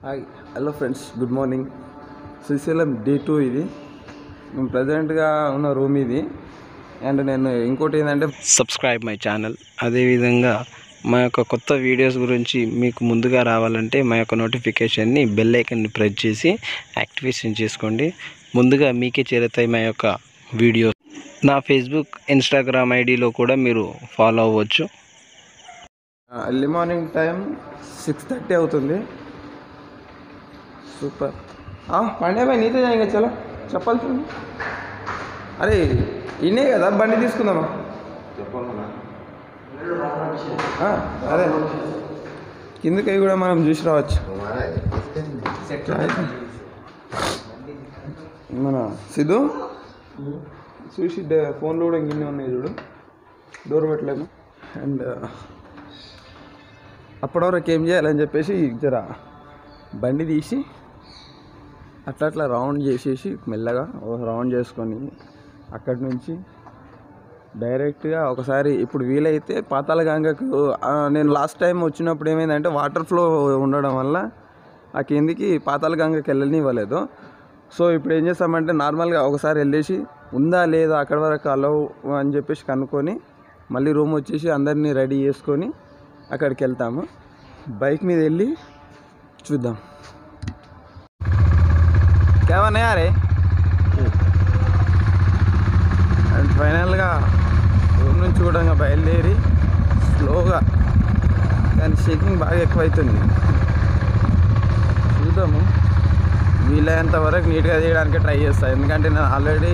Hi hello friends good morning Srisailam day two ఇది మేము ప్రజెంట్గా ఉన్న రూమ్ ఇది అండ్ నేను ఇంకోటి ఏంటంటే సబ్స్క్రైబ్ మై ఛానల్ అదేవిధంగా మా యొక్క కొత్త వీడియోస్ గురించి మీకు ముందుగా రావాలంటే మా యొక్క నోటిఫికేషన్ని బెల్ ఐకన్ని ప్రెస్ చేసి యాక్టివేషన్ చేసుకోండి ముందుగా మీకే చేరుతాయి మా యొక్క వీడియోస్ నా ఫేస్బుక్ ఇన్స్టాగ్రామ్ ఐడిలో కూడా మీరు ఫాలో అవ్వచ్చు early morning time six thirty అవుతుంది సూపర్ పండే భాయ్ నీతో ఇంకా చలో చెప్పాల్సింది అరే ఇన్నే కదా బండి తీసుకుందామా ఆ, అదే కిందకి కూడా మనం చూసి రావచ్చు మన సిద్ధు చూసి డే- ఫోన్లో కూడా ఇంకెన్ని ఉన్నాయి చూడు డోర్ పెట్టలేము అండ్ అప్పటి వరకు ఏం చేయాలని చెప్పేసి జర బండి తీసి అట్లా అట్లా రౌండ్ చేసేసి మెల్లగా ఒక రౌండ్ చేసుకొని అక్కడి నుంచి డైరెక్ట్గా ఒకసారి ఇప్పుడు వీలైతే పాతాళ గంగకు ఆ, నేను లాస్ట్ టైం వచ్చినప్పుడు ఏమైందంటే వాటర్ ఫ్లో ఉండడం వల్ల ఆ కిందికి పాతాళ గంగకి వెళ్ళనివ్వలేదు సో ఇప్పుడు ఏం చేస్తామంటే నార్మల్గా ఒకసారి వెళ్ళేసి ఉందా లేదా అక్కడ వరకు అలవ్ అని చెప్పేసి కనుక్కొని మళ్ళీ రూమ్ వచ్చేసి అందరినీ రెడీ చేసుకొని అక్కడికి వెళ్తాము బైక్ మీద వెళ్ళి చూద్దాం కేవనే అరే అండ్ ఫైనల్గా రూమ్ నుంచి కూడా ఇంకా బయలుదేరి స్లోగా కానీ షేకింగ్ బాగా ఎక్కువైతుంది చూద్దాము వీలైనంత వరకు నీట్గా తీయడానికి ట్రై చేస్తాను ఎందుకంటే నేను already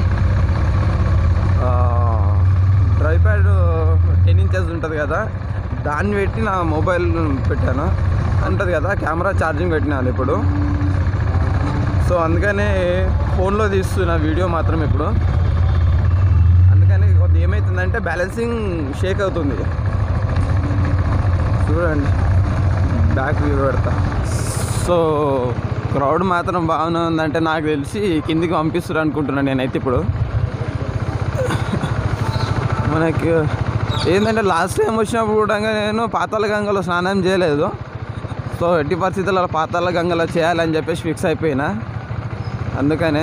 dry pad ten inches ఉంటుంది కదా దాన్ని పెట్టి నా మొబైల్ పెట్టాను ఉంటుంది కదా కెమెరా ఛార్జింగ్ పెట్టినాను ఇప్పుడు సో అందుకనే ఫోన్లో తీస్తున్న వీడియో మాత్రం ఇప్పుడు అందుకని కొద్దిగా ఏమవుతుందంటే బ్యాలెన్సింగ్ షేక్ అవుతుంది చూడండి బ్యాక్ వ్యూ పెడతా సో క్రౌడ్ మాత్రం బాగానే ఉందంటే నాకు తెలిసి కిందికి పంపిస్తారు అనుకుంటున్నాను నేనైతే ఇప్పుడు మనకి ఏంటంటే లాస్ట్ టైం వచ్చినప్పుడు కూడా నేను పాతాళ గంగలో స్నానం చేయలేదు సో ఎట్టి పరిస్థితుల్లో పాతాళ గంగలో చేయాలని చెప్పేసి ఫిక్స్ అయిపోయినా అందుకనే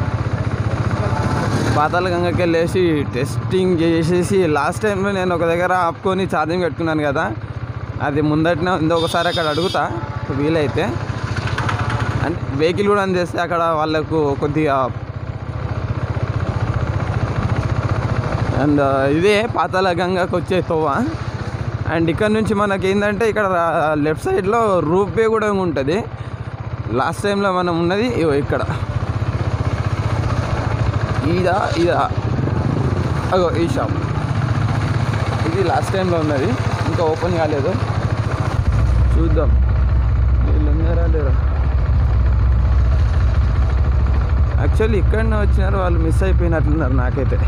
పాతాళ గంగకి వెళ్ళేసి టెస్టింగ్ చేసేసి లాస్ట్ టైంలో నేను ఒక దగ్గర ఆపుకొని ఛార్జింగ్ పెట్టుకున్నాను కదా అది ముందటినే ఉంది ఒకసారి అక్కడ అడుగుతా వీలైతే అంటే వెహికల్ కూడా చేస్తే అక్కడ వాళ్ళకు కొద్దిగా అండ్ ఇదే పాతాళ గంగకు వచ్చే తోవ అండ్ ఇక్కడ నుంచి మనకి ఏంటంటే ఇక్కడ లెఫ్ట్ సైడ్లో రూప్ వే కూడా ఉంటుంది లాస్ట్ టైంలో మనం ఉన్నది ఇగో ఇక్కడ ఇదా ఇదా అగో ఈ షాప్ ఇది లాస్ట్ టైంలో ఉన్నది ఇంకా ఓపెన్ కాలేదు చూద్దాం వీళ్ళు ఉన్నారా లేరా యాక్చువల్లీ ఇక్కడనే వచ్చినారు వాళ్ళు మిస్ అయిపోయినట్లున్నారు నాకైతే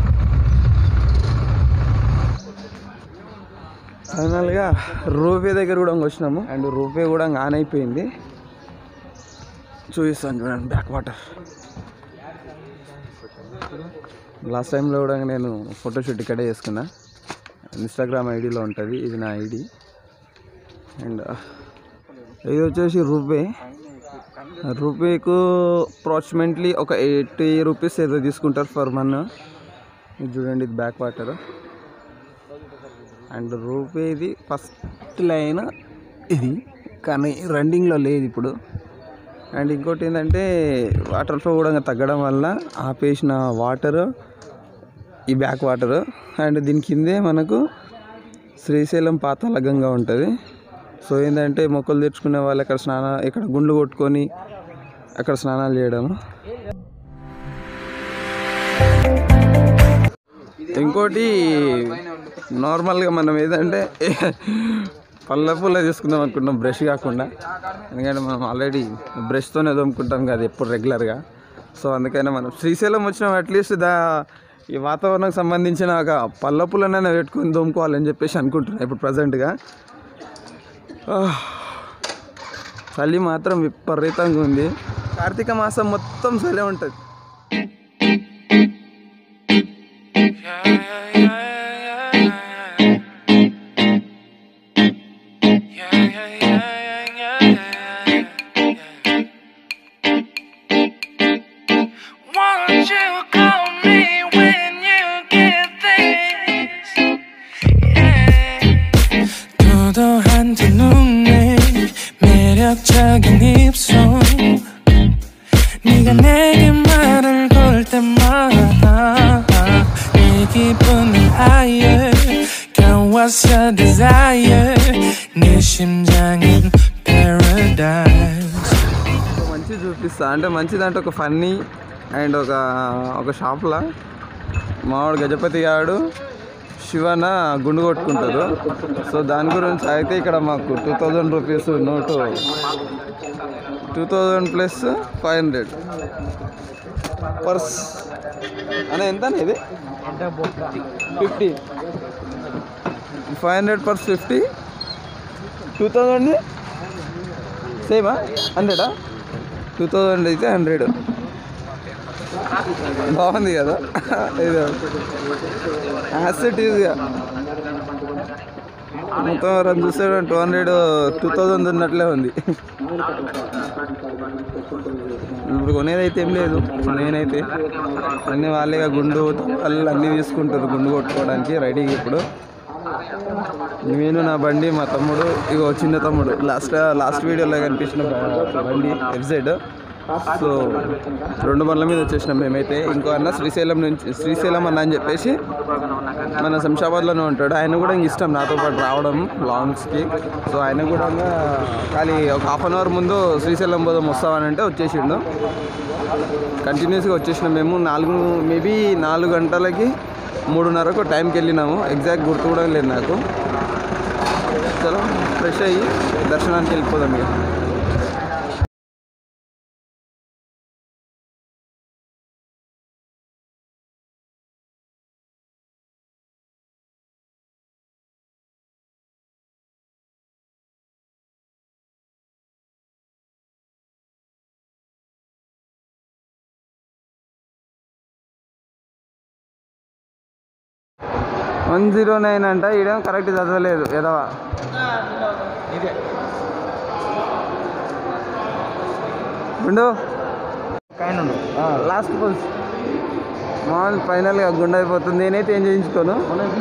ఫైనల్గా రూపే దగ్గర కూడా వచ్చినాము అండ్ రూపే కూడా ఆన్ అయిపోయింది చూపిస్తాను చూడండి బ్యాక్ వాటర్ లాస్ట్ టైంలో కూడా నేను ఫోటోషూట్ ఇక్కడే చేసుకున్నా ఇన్స్టాగ్రామ్ ఐడిలో ఉంటుంది ఇది నా ఐడి అండ్ ఇది వచ్చేసి రూపే రూపేకు అప్రాక్సిమేట్లీ ఒక ఎయిటీ రూపీస్ ఏదో తీసుకుంటారు ఫర్ మన్ ఇది చూడండి ఇది బ్యాక్ వాటర్ అండ్ రూపేది ఫస్ట్ లైన్ ఇది కానీ రన్నింగ్లో లేదు ఇప్పుడు అండ్ ఇంకోటి ఏంటంటే వాటర్ ఫ్లో కూడా తగ్గడం వల్ల ఆపేసిన వాటర్ ఈ బ్యాక్ వాటర్ అండ్ దీని కిందే మనకు శ్రీశైలం పాతాళ గంగ ఉంటుంది సో ఏంటంటే మొక్కలు తెచ్చుకునే వాళ్ళు ఇక్కడ స్నాన ఇక్కడ గుండ్లు కొట్టుకొని అక్కడ స్నానాలు చేయడం ఇంకోటి నార్మల్గా మనం ఏదంటే పళ్ళ పుల్ల తీసుకుందాం అనుకుంటాం బ్రష్ కాకుండా ఎందుకంటే మనం ఆల్రెడీ బ్రష్తోనే దొమ్ముకుంటాం కదా ఎప్పుడు రెగ్యులర్గా సో అందుకనే మనం శ్రీశైలం వచ్చినాం అట్లీస్ట్ దా ఈ వాతావరణానికి సంబంధించిన ఒక పళ్ళ పుల్లనైనా పెట్టుకొని దొమ్ముకోవాలని చెప్పేసి అనుకుంటున్నాను ఇప్పుడు ప్రజెంట్గా చలి మాత్రం విపరీతంగా ఉంది కార్తీక మాసం మొత్తం చలి ఉంటుంది 자극적인 입술 네가 내게 말을 걸 때마다 네 기분은 higher Girl what's your desire 네 심장은 paradise మంచి చూపిస్తా అంటే మంచిది అంటే ఒక ఫన్నీ అండ్ ఒక ఒక షాప్లో మావాడు గజపతి గాడు శివన గుండు కొట్టుకుంటారు సో దాని గురించి అయితే ఇక్కడ మాకు two thousand rupees note two thousand plus five hundred purse అనే ఎంత ఇది fifty five hundred purse fifty two thousand సేమా హండ్రెడా టూ థౌజండ్ అయితే హండ్రెడ్ బాగుంది కదా ఇది యాసెట్ ఈజీగా మొత్తం రన్ చూస్తే టూ హండ్రెడ్ టూ థౌజండ్ ఉన్నట్లే ఉంది ఇప్పుడు కొనేది అయితే ఏం లేదు నేనైతే అన్ని వాళ్ళే గుండు వాళ్ళు అన్నీ తీసుకుంటారు గుండు కొట్టుకోవడానికి రెడీగా ఇప్పుడు నేను నా బండి మా తమ్ముడు ఇగో చిన్న తమ్ముడు లాస్ట్ లాస్ట్ వీడియోలో కనిపించిన బ- బండి ఎఫ్జెడ్ సో రెండు బండ్ల మీద వచ్చేసినాం మేమైతే ఇంకో అన్న శ్రీశైలం నుంచి శ్రీశైలం అన్న అని చెప్పేసి మన శంషాబాద్లోనే ఉంటాడు ఆయన కూడా ఇంక ఇష్టం నాతో పాటు రావడం లాంగ్స్కి సో ఆయన కూడా ఇంకా ఖాళీ ఒక హాఫ్ అన్ అవర్ ముందు శ్రీశైలం పోదాం వస్తామని అంటే వచ్చేసిండు కంటిన్యూస్గా వచ్చేసినాం మేము నాలుగు మేబీ నాలుగు గంటలకి మూడున్నరకు టైంకి వెళ్ళినాము ఎగ్జాక్ట్ గుర్తు కూడా లేదు నాకు చలో ఫ్రెష్ అయ్యి దర్శనానికి వెళ్ళిపోదాం ఇక వన్ జీరో నైన్ అంట ఈడేం కరెక్ట్ చదవలేదు ఎదవా గుండు లాస్ట్ పల్స్ మామూలు ఫైనల్గా గుండె అయిపోతుంది నేనైతే ఏం చేయించుకోను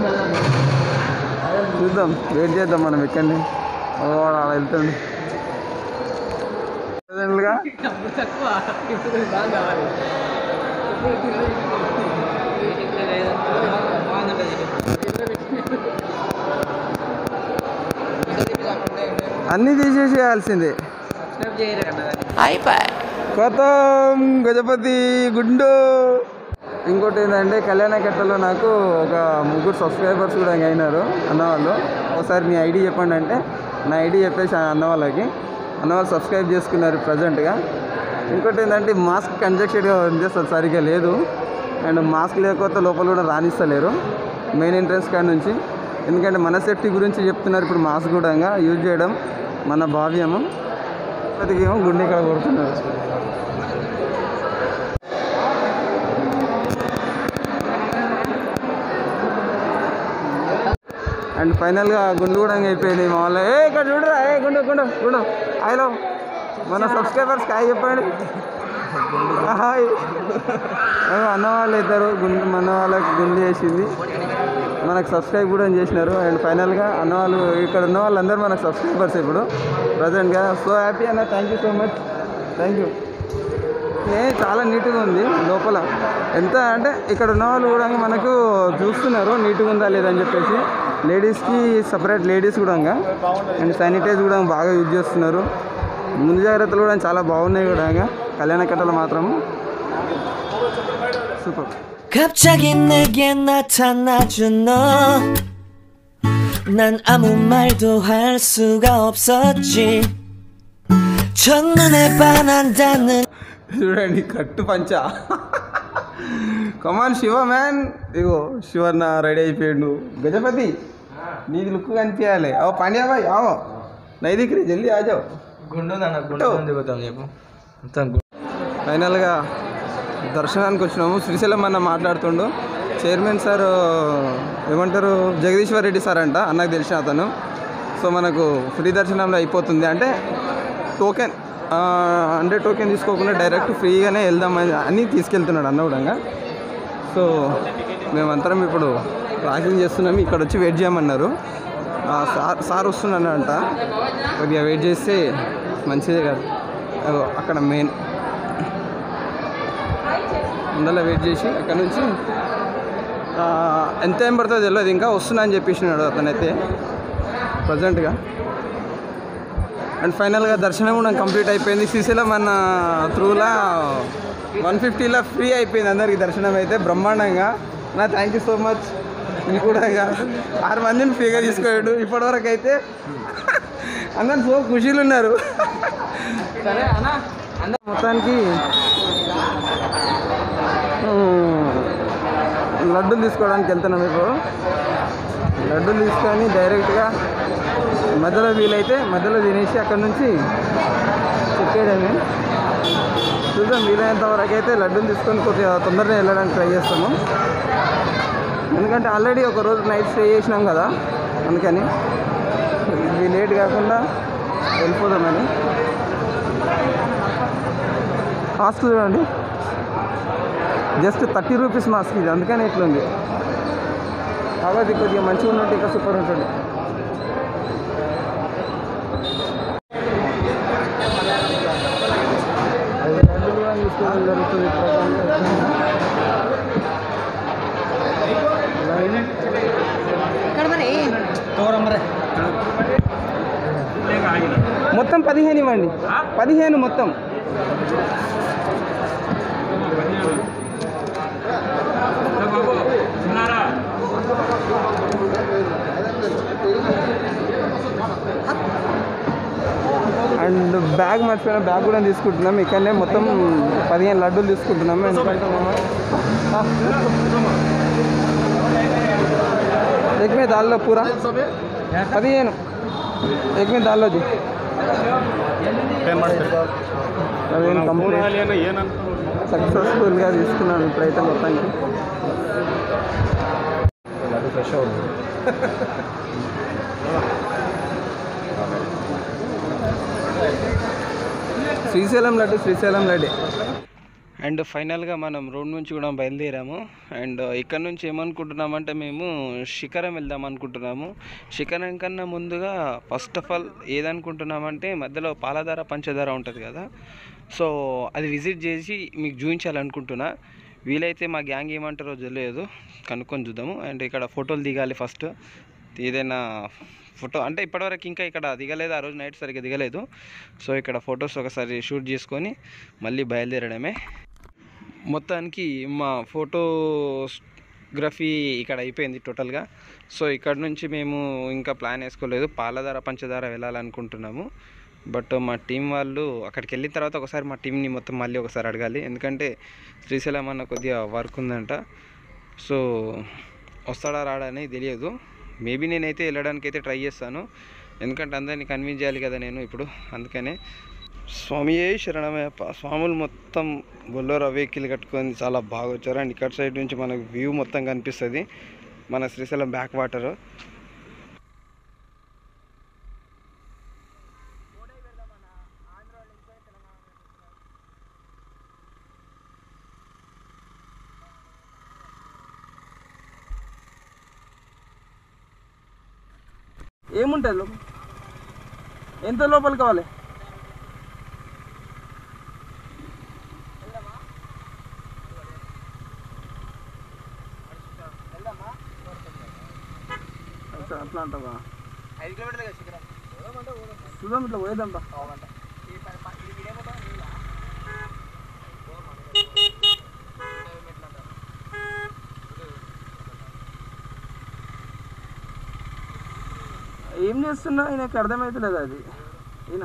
చూద్దాం వెయిట్ చేద్దాం మనం ఎక్కడిని ఓ వాడు అలా వెళ్తుండు Presentగా అన్నీ తీసేసేయాల్సిందే కొత్తం గజపతి గుండు ఇంకోటి ఏంటంటే కళ్యాణ కట్టలో నాకు ఒక ముగ్గురు సబ్స్క్రైబర్స్ కూడా అయినారు అన్నవాళ్ళు ఒకసారి మీ ఐడి చెప్పండి అంటే నా ఐడి చెప్పేసి ఆ అన్న వాళ్ళకి అన్న వాళ్ళు సబ్స్క్రైబ్ చేసుకున్నారు ప్రజెంట్గా ఇంకోటి ఏంటంటే మాస్క్ కంజెక్టెడ్గా ఉంది అసలు సరిగ్గా లేదు అండ్ మాస్క్ లేకపోతే లోపల కూడా రాణిస్తలేరు మెయిన్ ఎంట్రన్స్ కాడ నుంచి ఎందుకంటే మన సేఫ్టీ గురించి చెప్తున్నారు ఇప్పుడు మాస్క్ కూడా యూజ్ చేయడం మన భావ్యము ఏమో గుండె ఇక్కడ కొడుతున్నారు అండ్ ఫైనల్గా గుండు కూడా అయిపోయింది మా వాళ్ళు ఏ ఇక్కడ చూడరా ఏ గుండు గుండు గుండు హలో మన సబ్స్క్రైబర్స్ హాయ్ చెప్పండి హాయ్ ఏమో అన్న వాళ్ళు ఇద్దరు గుండు మన వాళ్ళకి గుండు చేసింది మనకు సబ్స్క్రైబ్ కూడా చేసినారు అండ్ ఫైనల్గా అన్న వాళ్ళు ఇక్కడ ఉన్న వాళ్ళందరూ మనకు సబ్స్క్రైబర్స్ ఇప్పుడు ప్రజెంట్గా సో హ్యాపీ అన్న thank you so much thank you ఏ చాలా నీట్గా ఉంది లోపల ఎంత అంటే ఇక్కడ ఉన్న వాళ్ళు కూడా మనకు చూస్తున్నారు నీట్గా ఉందా లేదని చెప్పేసి లేడీస్కి సపరేట్ లేడీస్ కూడా అండ్ శానిటైజ్ కూడా బాగా యూజ్ చేస్తున్నారు ముందు జాగ్రత్తలు కూడా చాలా బాగున్నాయి కూడా కళ్యాణ కట్టలు మాత్రం సూపర్ 갑자기 내게 나타나준 너. 난 아무 말도 할 수가 없었지. 첫눈에 반한다는 చూడండి కట్టు పంచ కమాన్ శివ మ్యాన్ ఇగో శివన్న రెడీ అయిపోయాడు గజపతి నీది లుక్ కనిపించాలి ఓ పాండ్యా బాయ్ ఆవో నైదిక్రి జల్దీ ఆజావు గుండు నాన్న గుండు దిగుతాం చెప్పు మొత్తం ఫైనల్గా దర్శనానికి వచ్చినాము శ్రీశైలం అన్న మాట్లాడుతుండు చైర్మన్ సార్ ఏమంటారు జగదీశ్వర్ రెడ్డి సార్ అంట అన్నకు తెలిసిన అతను సో మనకు ఫ్రీ దర్శనంలో అయిపోతుంది అంటే టోకెన్ అంటే టోకెన్ తీసుకోకుండా డైరెక్ట్ ఫ్రీగానే వెళ్దామని అని తీసుకెళ్తున్నాడు అన్న కూడా సో మేమంతరం ఇప్పుడు వాకింగ్ చేస్తున్నాము ఇక్కడ వచ్చి వెయిట్ చేయమన్నారు ఆ సార్ సార్ వస్తున్నాడంట కొద్దిగా వెయిట్ చేస్తే మంచిదే కదా అగో అక్కడ మెయిన్ ముందర వెయిట్ చేసి అక్కడ నుంచి ఆ, ఎంత ఏం పడుతుందో తెలియదు ఇంకా వస్తున్నా అని చెప్పేసినాడు అతనైతే ప్రజెంట్గా అండ్ ఫైనల్గా దర్శనం కూడా కంప్లీట్ అయిపోయింది శ్రీశైలం అన్న త్రూలా వన్ ఫిఫ్టీలో ఫ్రీ అయిపోయింది అందరికి దర్శనం అయితే బ్రహ్మాండంగా నా థ్యాంక్ యూ సో మచ్ నేను కూడా ఇక ఆరు మందిని ఫ్రీగా తీసుకోయాడు ఇప్పటివరకు అయితే అందరు సో ఖుషీలు ఉన్నారు సరే అన్న అందరు మొత్తానికి ఉమ్, లడ్డూలు తీసుకోవడానికి వెళ్తున్నాం ఇప్పుడు లడ్డూలు తీసుకొని డైరెక్ట్గా మధ్యలో వీలైతే మధ్యలో తినేసి అక్కడ నుంచి చెక్కేయడమే చూద్దాం వీలైనంత వరకు అయితే లడ్డూలు తీసుకొని కొద్దిగా తొందరగా వెళ్ళడానికి ట్రై చేస్తాము ఎందుకంటే ఆల్రెడీ ఒక రోజు నైట్ స్టే చేసినాం కదా అందుకని ఇది లేట్ కాకుండా వెళ్ళిపోదామని మాస్క్ చూడండి జస్ట్ థర్టీ రూపీస్ మాస్క్ ఇది అందుకని ఇట్లుంది కాబట్టి కొద్దిగా మంచిగా ఉన్నట్టు ఇంకా సూపర్ ఉంటుంది ఐదు లడ్డులు కూడా తీసుకోవడం జరుగుతుంది మొత్తం పదిహేను ఇవ్వండి పదిహేను మొత్తం అండ్ బ్యాగ్ మర్చిపోయిన బ్యాగ్ కూడా తీసుకుంటున్నాం ఇక్కడనే మొత్తం పదిహేను లడ్డూలు తీసుకుంటున్నాము ఎందుకంటే మనం एक में डाल लो पूरा పదిహేను एक में डाल लो जी పదిహేను కంప్లీట్ సక్సెస్ఫుల్గా తీసుకున్నాను ఇప్పుడైతే మొత్తానికి ఫ్రెష్ అవుతుంది శ్రీశైలం లడ్డు శ్రీశైలం లడ్డే అండ్ ఫైనల్గా మనం రోడ్ నుంచి కూడా బయలుదేరాము అండ్ ఇక్కడ నుంచి ఏమనుకుంటున్నామంటే మేము శిఖరం వెళ్దాం అనుకుంటున్నాము శిఖరం కన్నా ముందుగా ఫస్ట్ ఆఫ్ ఆల్ ఏదనుకుంటున్నామంటే మధ్యలో పాలధార పంచదార ఉంటుంది కదా సో అది విజిట్ చేసి మీకు చూపించాలనుకుంటున్నా వీలైతే మా గ్యాంగ్ ఏమంటారో తెలియదు కనుక్కొని చూద్దాము అండ్ ఇక్కడ ఫోటోలు దిగాలి ఫస్ట్ ఏదైనా ఫోటో అంటే ఇప్పటివరకు ఇంకా ఇక్కడ దిగలేదు ఆ రోజు నైట్ సరిగ్గా దిగలేదు సో ఇక్కడ ఫొటోస్ ఒకసారి షూట్ చేసుకొని మళ్ళీ బయలుదేరడమే మొత్తానికి మా ఫోటోగ్రఫీ ఇక్కడ అయిపోయింది టోటల్గా సో ఇక్కడ నుంచి మేము ఇంకా ప్లాన్ వేసుకోలేదు పాలధార పంచదార వెళ్ళాలనుకుంటున్నాము బట్ మా టీం వాళ్ళు అక్కడికి వెళ్ళిన తర్వాత ఒకసారి మా టీంని మొత్తం మళ్ళీ ఒకసారి అడగాలి ఎందుకంటే శ్రీశైలం అన్న కొద్దిగా వర్క్ ఉందంట సో వస్తాడా రాడా అనేది తెలియదు మేబీ నేనైతే వెళ్ళడానికి అయితే ట్రై చేస్తాను ఎందుకంటే అందరినీ కన్విన్స్ చేయాలి కదా నేను ఇప్పుడు అందుకనే స్వామియే శరణమయ్యప్ప స్వాములు మొత్తం బొల్లోర వెహికల్ కట్టుకొని చాలా బాగా వచ్చారు అండ్ ఇక్కడ సైడ్ నుంచి మనకు వ్యూ మొత్తం కనిపిస్తుంది మన శ్రీశైలం బ్యాక్ వాటర్ ఏముంటుంది లోపల ఎంత లోపల కావాలి అచ్చా, అట్లా అంటావా చూద్దాం ఇట్లా పోయేద్దాం రా. ఏం చేస్తున్నా ఆయనకి అర్థమవుతలేదు అది ఈయన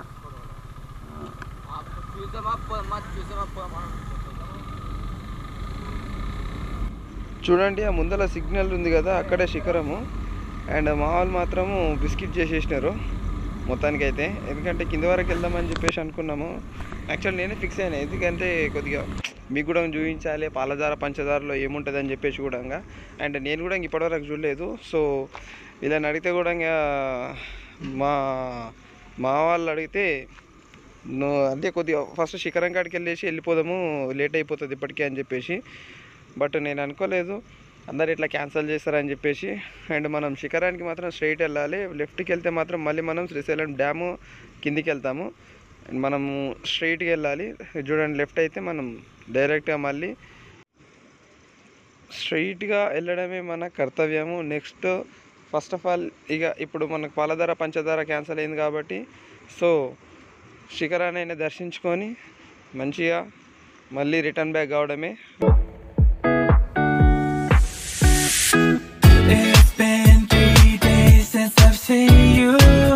చూడండి ఆ ముందర సిగ్నల్ ఉంది కదా అక్కడే శిఖరము అండ్ మా వాళ్ళు మాత్రము బిస్కెట్ చేసేసినారు మొత్తానికి అయితే ఎందుకంటే కింద వరకు వెళ్దామని చెప్పేసి అనుకున్నాము యాక్చువల్ నేనే ఫిక్స్ అయినా ఎందుకంటే కొద్దిగా మీకు కూడా చూపించాలి పాలధార పంచదారలో ఏముంటుంది అని చెప్పేసి కూడా అండ్ నేను కూడా ఇంక ఇప్పటివరకు చూడలేదు సో వీళ్ళని అడిగితే కూడా ఇంకా మా మా వాళ్ళు అడిగితే నువ్వు అంటే కొద్దిగా ఫస్ట్ శిఖరం కాడికి వెళ్ళేసి వెళ్ళిపోదాము లేట్ అయిపోతుంది ఇప్పటికే అని చెప్పేసి బట్ నేను అనుకోలేదు అందరు ఇట్లా క్యాన్సిల్ చేస్తారని చెప్పేసి అండ్ మనం శిఖరానికి మాత్రం స్ట్రైట్ వెళ్ళాలి లెఫ్ట్కి వెళ్తే మాత్రం మళ్ళీ మనం శ్రీశైలం డ్యాము కిందికి వెళ్తాము అండ్ మనము స్ట్రైట్గా వెళ్ళాలి ఇది చూడండి లెఫ్ట్ అయితే మనం డైరెక్ట్గా మళ్ళీ స్ట్రైట్గా వెళ్ళడమే మన కర్తవ్యము నెక్స్ట్ ఫస్ట్ ఆఫ్ ఆల్ ఇక ఇప్పుడు మనకు పాలధార పంచదార క్యాన్సిల్ అయింది కాబట్టి సో శిఖరాన్ని దర్శించుకొని మంచిగా మళ్ళీ రిటర్న్ బ్యాక్ కావడమే It's been three days since I've seen you,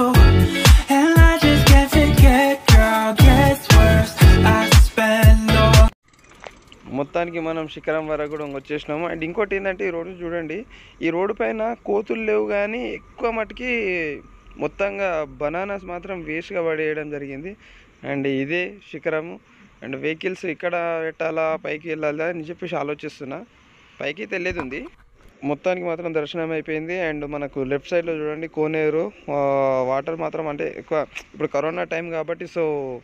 and I just can't forget, girl. Gets worse. I spend all. మొత్తానికి మనం శిఖరం వరకు కూడా వచ్చేసినాము అండ్ ఇంకోటి ఏంటంటే ఈ రోడ్డు చూడండి ఈ రోడ్డు పైన కోతులు లేవు కానీ ఎక్కువ మటుకి మొత్తంగా బనానాస్ మాత్రం వేస్ట్గా పడేయడం జరిగింది అండ్ ఇదే శిఖరము అండ్ వెహికల్స్ ఇక్కడ పెట్టాలా పైకి వెళ్ళాలా అని చెప్పేసి ఆలోచిస్తున్నా పైకి తెలియదు ఉంది మొత్తానికి మాత్రం దర్శనం అయిపోయింది అండ్ మనకు లెఫ్ట్ సైడ్లో చూడండి కోనేరు ఆ, వాటర్ మాత్రం అంటే ఎక్కువ ఇప్పుడు కరోనా టైం కాబట్టి సో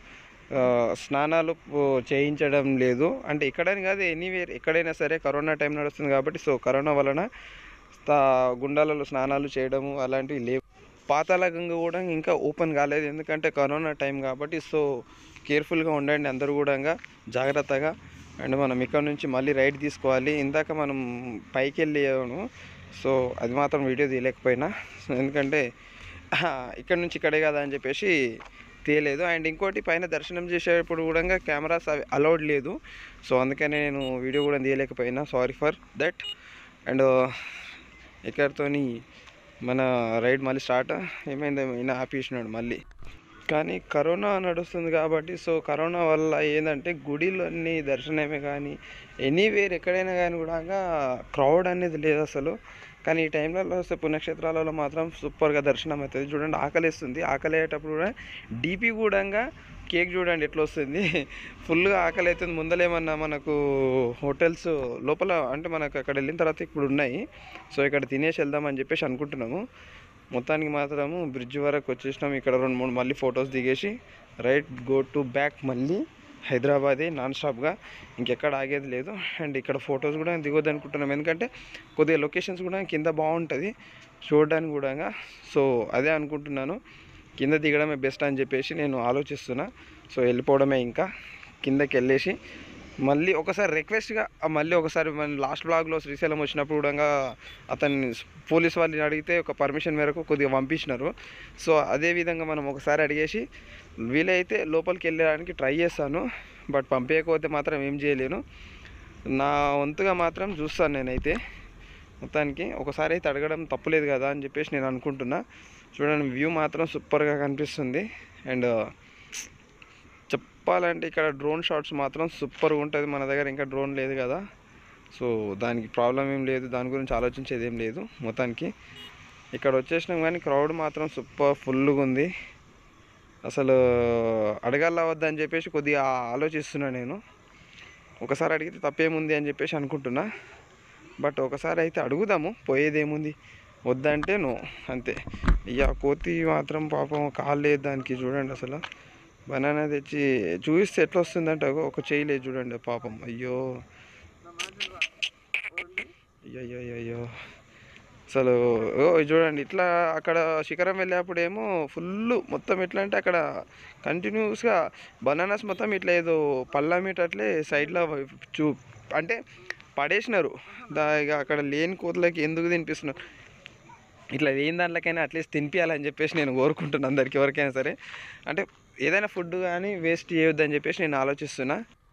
ఆ, స్నానాలు ఓ, చేయించడం లేదు అంటే ఇక్కడని కాదు ఎనీవేర్ ఎక్కడైనా సరే కరోనా టైం నడుస్తుంది కాబట్టి సో కరోనా వలన తా- గుండాలలో స్నానాలు చేయడము అలాంటివి లేవు పాతాళ గంగ కూడా ఇంకా ఓపెన్ కాలేదు ఎందుకంటే కరోనా టైం కాబట్టి సో కేర్ఫుల్గా ఉండండి అందరూ కూడా జాగ్రత్తగా అండ్ మనం ఇక్కడ నుంచి మళ్ళీ రైడ్ తీసుకోవాలి ఇందాక మనం పైకి వెళ్ళాము సో అది మాత్రం వీడియో తీయలేకపోయినా సో ఎందుకంటే ఆ, ఇక్కడ నుంచి ఇక్కడే కదా అని చెప్పేసి తీయలేదు అండ్ ఇంకోటి పైన దర్శనం చేసేటప్పుడు కూడా కెమెరాస్ అవి అలౌడ్ లేదు సో అందుకనే నేను వీడియో కూడా తీయలేకపోయినా సారీ ఫర్ దట్ అండ్ ఇక్కడితోని మన రైడ్ మళ్ళీ స్టార్ట్ ఏమైంది ఏమైనా ఆపేసినాడు మళ్ళీ కానీ కరోనా నడుస్తుంది కాబట్టి సో కరోనా వల్ల ఏంటంటే గుడిలన్నీ దర్శనమే కానీ ఎనీవేర్ ఎక్కడైనా కానీ కూడా క్రౌడ్ అనేది లేదు అసలు కానీ ఈ టైంలలో వస్తే పుణ్యక్షేత్రాలలో మాత్రం సూపర్గా దర్శనం అవుతుంది చూడండి ఆకలిస్తుంది ఆకలి అయ్యేటప్పుడు కూడా డీపీ కూడా కేక్ చూడండి ఎట్లా వస్తుంది ఫుల్గా ఆకలి అవుతుంది ముందలేమన్నా మనకు హోటల్స్ లోపల అంటే మనకు అక్కడ వెళ్ళిన తర్వాత ఇప్పుడు ఉన్నాయి సో ఇక్కడ తినేసి వెళ్దామని చెప్పేసి అనుకుంటున్నాము మొత్తానికి మాత్రము బ్రిడ్జ్ వరకు వచ్చేసినాం ఇక్కడ రెండు మూడు మళ్ళీ ఫొటోస్ దిగేసి రైట్ గో టు బ్యాక్ మళ్ళీ హైదరాబాదే నాన్ స్టాప్గా ఇంకెక్కడ ఆగేది లేదు అండ్ ఇక్కడ ఫొటోస్ కూడా దిగొద్దు అనుకుంటున్నాం ఎందుకంటే కొద్దిగా లొకేషన్స్ కూడా కింద బాగుంటుంది చూడడానికి కూడా సో అదే అనుకుంటున్నాను కింద దిగడమే బెస్ట్ అని చెప్పేసి నేను ఆలోచిస్తున్నా సో వెళ్ళిపోవడమే ఇంకా కిందకి వెళ్ళేసి మళ్ళీ ఒకసారి రిక్వెస్ట్గా మళ్ళీ ఒకసారి మన లాస్ట్ బ్లాగ్లో శ్రీశైలం వచ్చినప్పుడు కూడా అతన్ని పోలీస్ వాళ్ళని అడిగితే ఒక పర్మిషన్ మేరకు కొద్దిగా పంపించినారు సో అదే విధంగా మనం ఒకసారి అడిగేసి వీలైతే లోపలికి వెళ్ళడానికి ట్రై చేస్తాను బట్ పంపించకపోతే మాత్రం ఏం చేయలేను నా వంతుగా మాత్రం చూస్తాను నేనైతే మొత్తానికి ఒకసారి అయితే అడగడం తప్పులేదు కదా అని చెప్పేసి నేను అనుకుంటున్నా చూడండి వ్యూ మాత్రం సూపర్గా కనిపిస్తుంది అండ్ చెప్పాలంటే ఇక్కడ డ్రోన్ షాట్స్ మాత్రం సూపర్గా ఉంటుంది మన దగ్గర ఇంకా డ్రోన్ లేదు కదా సో దానికి ప్రాబ్లం ఏం లేదు దాని గురించి ఆలోచించేది ఏం లేదు మొత్తానికి ఇక్కడ వచ్చేసినాం కానీ క్రౌడ్ మాత్రం సూపర్ ఫుల్గా ఉంది అసలు అడగాల వద్దా అని చెప్పేసి కొద్దిగా ఆలోచిస్తున్నా నేను ఒకసారి అడిగితే తప్పేముంది అని చెప్పేసి అనుకుంటున్నా బట్ ఒకసారి అయితే అడుగుదాము పోయేదేముంది వద్దంటే నో అంతే ఇక కోతి మాత్రం పాపం కాలు లేదు దానికి చూడండి అసలు బనానా తెచ్చి చూపిస్తే ఎట్లా వస్తుందంటే అగో ఒక చేయి లేదు చూడండి పాపం అయ్యో అయ్యో అయ్యో అయ్యో, అయ్యో అసలు ఓ ఇది చూడండి ఇట్లా అక్కడ శిఖరం వెళ్ళేప్పుడేమో ఫుల్ మొత్తం ఎట్లా అంటే అక్కడ కంటిన్యూస్గా బనానాస్ మొత్తం ఇట్లా ఏదో పళ్ళ మీట అట్లే సైడ్లో చూ అంటే పడేసినారు దా ఇక అక్కడ లేని కోతులకి ఎందుకు తినిపిస్తున్నారు ఇట్లా లేని దాంట్లోకైనా అట్లీస్ట్ తినిపించాలని చెప్పేసి నేను కోరుకుంటున్నాను అందరికి ఎవరికైనా సరే అంటే ఏదైనా ఫుడ్ కానీ వేస్ట్ చేయొద్దని చెప్పేసి నేను ఆలోచిస్తున్నా